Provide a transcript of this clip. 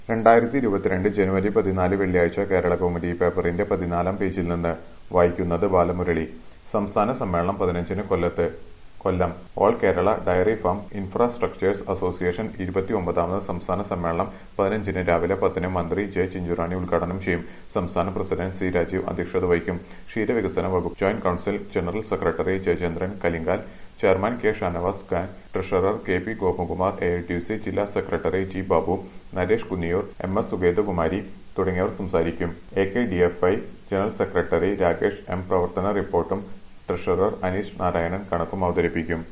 രണ്ടായിരത്തി ഇരുപത്തിരണ്ട് ജനുവരി പതിനാല് വെള്ളിയാഴ്ച കേരളകൗമുദി പേപ്പറിന്റെ പതിനാലാം പേജിൽ നിന്ന് വായിക്കുന്നത് ബാലമുരളി സംസ്ഥാന സമ്മേളനം പതിനഞ്ചിന് കൊല്ലത്ത് Kollam all Kerala dairy farm infrastructures association ഇരുപത്തിയൊമ്പതാമത് സംസ്ഥാന സമ്മേളനം പതിനഞ്ചിന് രാവിലെ പത്തിന് മന്ത്രി ജെ ചിഞ്ചുറാണി ഉദ്ഘാടനം ചെയ്യും സംസ്ഥാന പ്രസിഡന്റ് സി രാജീവ് അധ്യക്ഷത വഹിക്കും ക്ഷീരവികസന വകുപ്പ് joint council general secretary Jayachandran Kalinkal chairman K Shanavas Khan treasurer K P Gopakumar A T C ജില്ലാ secretary T Babu Naresh Kunniyur M S Sugethakumari തുടങ്ങിയവർ സംസാരിക്കും A K D F I general secretary Rakesh M പ്രവർത്തന റിപ്പോർട്ടും ട്രഷറർ അനീഷ് നാരായണൻ കണക്കും അവതരിപ്പിക്കും